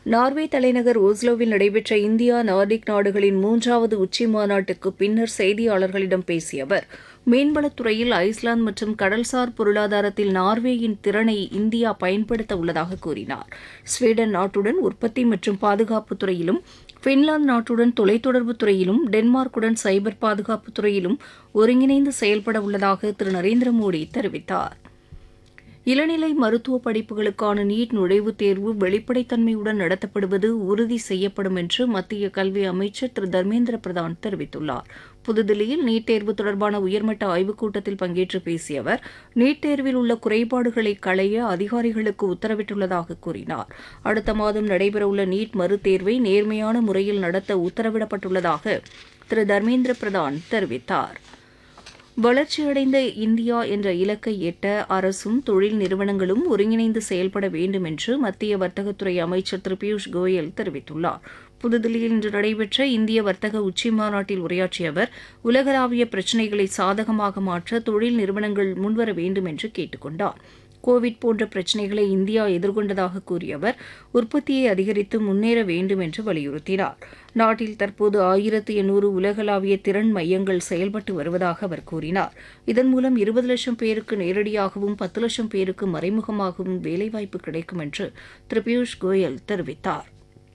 Norway தலைநகர் ஓஸ்லோவில் நடைபெற்ற India Nordic நாடுகளின் மூன்றாவது உச்சி மாநாட்டுக்கு பின்னர் செய்தியாளர்களிடம் பேசிய அவர் மீன்வளத்துறையில் ஐஸ்லாந்து மற்றும் கடல்சார் பொருளாதாரத்தில் நார்வேயின் திறனை இந்தியா பயன்படுத்த உள்ளதாக கூறினார் ஸ்வீடன் நாட்டுடன் உற்பத்தி மற்றும் பாதுகாப்புத் துறையிலும் பின்லாந்து நாட்டுடன் தொலைத்தொடர்புத் துறையிலும் டென்மார்க்குடன் சைபர் பாதுகாப்புத் துறையிலும் ஒருங்கிணைந்து செயல்பட உள்ளதாக திரு நரேந்திர மோடி தெரிவித்தார் இளநிலை மருத்துவ படிப்புகளுக்கான நீட் நுழைவுத் தேர்வு வெளிப்படைத்தன்மையுடன் நடத்தப்படுவது உறுதி செய்யப்படும் என்று மத்திய கல்வி அமைச்சர் திரு தர்மேந்திர பிரதான் தெரிவித்துள்ளார் புதுதில்லியில் நீட் தேர்வு தொடர்பான உயர்மட்ட ஆய்வுக் கூட்டத்தில் பங்கேற்று பேசிய அவர் நீட் தேர்வில் உள்ள குறைபாடுகளை களைய அதிகாரிகளுக்கு உத்தரவிட்டுள்ளதாக கூறினார் அடுத்த மாதம் நடைபெறவுள்ள நீட் மறுதேர்வை நேர்மையான முறையில் நடத்த உத்தரவிடப்பட்டுள்ளதாக திரு தர்மேந்திர பிரதான் தெரிவித்தார் வளர்ச்சியடைந்த இந்தியா என்ற இலக்கை எட்ட அரசும் தொழில் நிறுவனங்களும் ஒருங்கிணைந்து செயல்பட வேண்டும் என்று மத்திய வர்த்தகத்துறை அமைச்சர் திரு பியூஷ் கோயல் தெரிவித்துள்ளார் புதுதில்லியில் இன்று நடைபெற்ற இந்திய வர்த்தக உச்சி மாநாட்டில் உரையாற்றிய அவர் உலகளாவிய பிரச்சினைகளை சாதகமாக மாற்ற தொழில் நிறுவனங்கள் முன்வர வேண்டும் என்று கேட்டுக் கொண்டார் கோவிட் போன்ற பிரச்சினைகளை இந்தியா எதிர்கொண்டதாக கூறிய அவர் உற்பத்தியை அதிகரித்து முன்னேற வேண்டும் என்று வலியுறுத்தினார் நாட்டில் தற்போது ஆயிரத்து எண்ணூறு உலகளாவிய திறன் மையங்கள் செயல்பட்டு வருவதாக அவர் கூறினார் இதன் மூலம் இருபது லட்சம் பேருக்கு நேரடியாகவும் பத்து லட்சம் பேருக்கு மறைமுகமாகவும் வேலைவாய்ப்பு கிடைக்கும் என்று திரு பியூஷ் கோயல் தெரிவித்தார்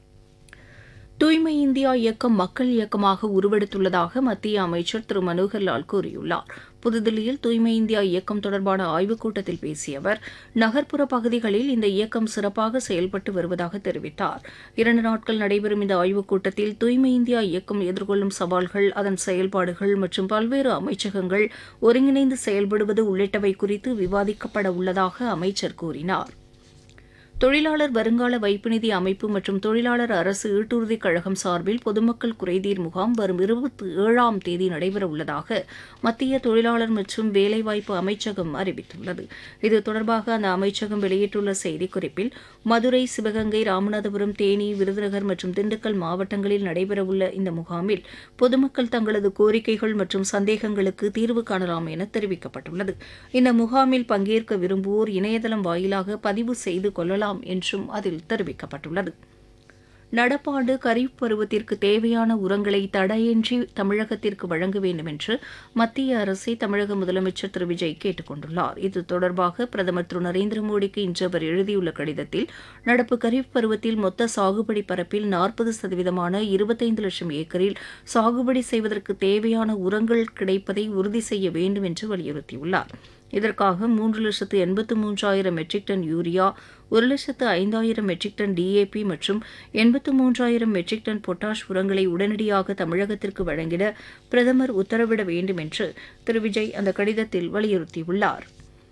தூய்மை இந்தியா இயக்கம் மக்கள் இயக்கமாக உருவெடுத்துள்ளதாக மத்திய அமைச்சர் திரு மனோகர்லால் கூறியுள்ளார் புதுதில்லியில் தூய்மை இந்தியா இயக்கம் தொடர்பான ஆய்வுக் கூட்டத்தில் பேசிய அவர் நகர்ப்புற பகுதிகளில் இந்த இயக்கம் சிறப்பாக செயல்பட்டு வருவதாக தெரிவித்தார் இரண்டு நாட்கள் நடைபெறும் இந்த ஆய்வுக் கூட்டத்தில் தூய்மை இந்தியா இயக்கம் எதிர்கொள்ளும் சவால்கள் அதன் செயல்பாடுகள் மற்றும் பல்வேறு அமைச்சகங்கள் ஒருங்கிணைந்து செயல்படுவது உள்ளிட்டவை குறித்து விவாதிக்கப்பட உள்ளதாக அமைச்சர் கூறினார் தொழிலாளர் வருங்கால வைப்பு நிதி அமைப்பு மற்றும் தொழிலாளர் அரசு ஈட்டுறுதிக் கழகம் சார்பில் பொதுமக்கள் குறைதீர் முகாம் வரும் இருபத்தி ஏழாம் தேதி நடைபெற உள்ளதாக மத்திய தொழிலாளர் மற்றும் வேலைவாய்ப்பு அமைச்சகம் அறிவித்துள்ளது இது தொடர்பாக அந்த அமைச்சகம் வெளியிட்டுள்ள செய்திக்குறிப்பில் மதுரை சிவகங்கை ராமநாதபுரம் தேனி விருதுநகர் மற்றும் திண்டுக்கல் மாவட்டங்களில் நடைபெறவுள்ள இந்த முகாமில் பொதுமக்கள் தங்களது கோரிக்கைகள் மற்றும் சந்தேகங்களுக்கு தீர்வு காணலாம் என தெரிவிக்கப்பட்டுள்ளது இந்த முகாமில் பங்கேற்க விரும்புவோர் இணையதளம் வாயிலாக பதிவு செய்து கொள்ளலாம் கொள்ளலாம் என்றும் அதில் தெரிவிக்கப்பட்டுள்ளது நடப்பாண்டு கரீப் பருவத்திற்கு தேவையான உரங்களை தடையின்றி தமிழகத்திற்கு வழங்க வேண்டும் என்று மத்திய அரசை தமிழக முதலமைச்சர் திரு விஜய் கேட்டுக் கொண்டுள்ளார் இது தொடர்பாக பிரதமர் திரு நரேந்திர மோடிக்கு இன்று அவர் எழுதியுள்ள கடிதத்தில் நடப்பு கரீப் பருவத்தில் மொத்த சாகுபடி பரப்பில் நாற்பது சதவீதமான இருபத்தைந்து லட்சம் ஏக்கரில் சாகுபடி செய்வதற்கு தேவையான உரங்கள் கிடைப்பதை உறுதி செய்ய வேண்டும் என்று வலியுறுத்தியுள்ளார் இதற்காக மூன்று லட்சத்து எண்பத்து மூன்றாயிரம் மெட்ரிக் டன் யூரியா ஒரு லட்சத்து ஐந்தாயிரம் மெட்ரிக் டன் டிஏபி மற்றும் எண்பத்து மூன்றாயிரம் மெட்ரிக் டன் பொட்டாஷ் உரங்களை உடனடியாக தமிழகத்திற்கு வழங்கிட பிரதமர் உத்தரவிட வேண்டும் என்று திரு விஜய் அந்த கடிதத்தில் வலியுறுத்தியுள்ளார்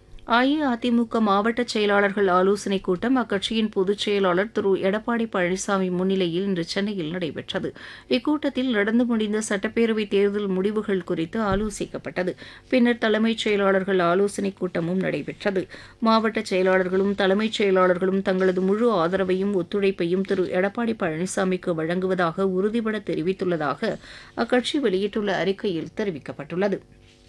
அஇஅதிமுக மாவட்ட செயலாளர்கள் ஆலோசனைக் கூட்டம் அக்கட்சியின் பொதுச் செயலாளர் திரு எடப்பாடி பழனிசாமி முன்னிலையில் இன்று சென்னையில் நடைபெற்றது இக்கூட்டத்தில் நடந்து முடிந்த சட்டப்பேரவை தேர்தல் முடிவுகள் குறித்து ஆலோசிக்கப்பட்டது பின்னர் தலைமைச் செயலாளர்கள் ஆலோசனைக் கூட்டமும் நடைபெற்றது மாவட்ட செயலாளர்களும் தலைமைச் செயலாளர்களும் தங்களது முழு ஆதரவையும் ஒத்துழைப்பையும் திரு எடப்பாடி பழனிசாமிக்கு வழங்குவதாக உறுதிபட தெரிவித்துள்ளதாக அக்கட்சி வெளியிட்டுள்ள அறிக்கையில் தெரிவிக்கப்பட்டுள்ளது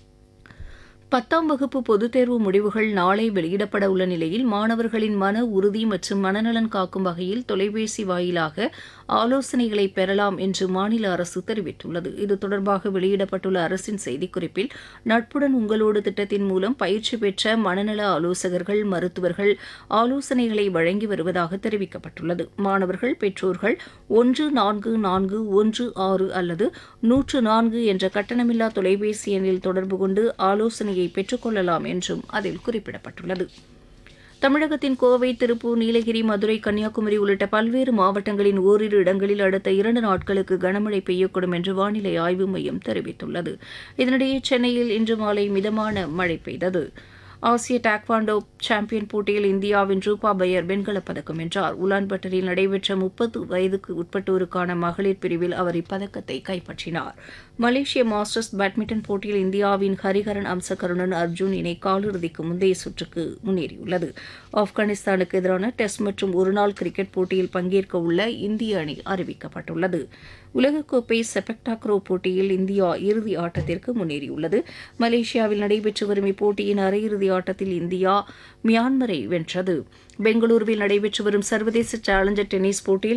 பத்தாம் வகுப்பு பொதுத் தேர்வு முடிவுகள் நாளை வெளியிடப்பட உள்ள நிலையில் மாணவர்களின் மன உறுதி மற்றும் மனநலன் காக்கும் வகையில் தொலைபேசி வாயிலாக ஆலோசனைகளை பெறலாம் என்று மாநில அரசு தெரிவித்துள்ளது இது தொடர்பாக வெளியிடப்பட்டுள்ள அரசின் செய்திக்குறிப்பில் நட்புடன் உங்களோடு திட்டத்தின் மூலம் பயிற்சி பெற்ற மனநல ஆலோசகர்கள் மருத்துவர்கள் ஆலோசனைகளை வழங்கி வருவதாக தெரிவிக்கப்பட்டுள்ளது மாணவர்கள் பெற்றோர்கள் ஒன்று நான்கு நான்கு ஒன்று ஆறு அல்லது நூற்று நான்கு என்ற கட்டணமில்லா தொலைபேசி எண்ணில் தொடர்பு கொண்டு ஆலோசனையை பெற்றுக்கொள்ளலாம் என்றும் அதில் குறிப்பிடப்பட்டுள்ளது தமிழகத்தின் கோவை திருப்பூர் நீலகிரி மதுரை கன்னியாகுமரி உள்ளிட்ட பல்வேறு மாவட்டங்களின் ஓரிரு இடங்களில் அடுத்த இரண்டு நாட்களுக்கு கனமழை பெய்யக்கூடும் என்று வானிலை ஆய்வு மையம் தெரிவித்துள்ளது இதனிடையே சென்னையில் இன்று மாலை மிதமான மழை பெய்தது ஆசிய டாக்வாண்டோ சாம்பியன் போட்டியில் இந்தியாவின் ரூபா பையர் வெண்கலப் பதக்கம் வென்றார் உலான்பட்டரில் நடைபெற்ற முப்பது வயதுக்கு உட்பட்டோருக்கான மகளிர் பிரிவில் அவர் இப்பதக்கத்தை கைப்பற்றினார் மலேசிய மாஸ்டர்ஸ் பேட்மிண்டன் போட்டியில் இந்தியாவின் ஹரிஹரன் அம்சகருணன் அர்ஜுன் இணை காலிறுதிக்கு முந்தைய சுற்றுக்கு முன்னேறியுள்ளது ஆப்கானிஸ்தானுக்கு எதிரான டெஸ்ட் மற்றும் ஒருநாள் கிரிக்கெட் போட்டியில் பங்கேற்க உள்ள இந்திய அணி அறிவிக்கப்பட்டுள்ளது உலகக்கோப்பை செபக் டாக்ரோ போட்டியில் இந்தியா இறுதி ஆட்டத்திற்கு முன்னேறியுள்ளது மலேசியாவில் நடைபெற்று வரும் இப்போட்டியின் அரையிறுதி ஆட்டத்தில் இந்தியா மியான்மரை வென்றது பெங்களூருவில் நடைபெற்று வரும் சர்வதேச சேலஞ்சர் டென்னிஸ் போட்டியில்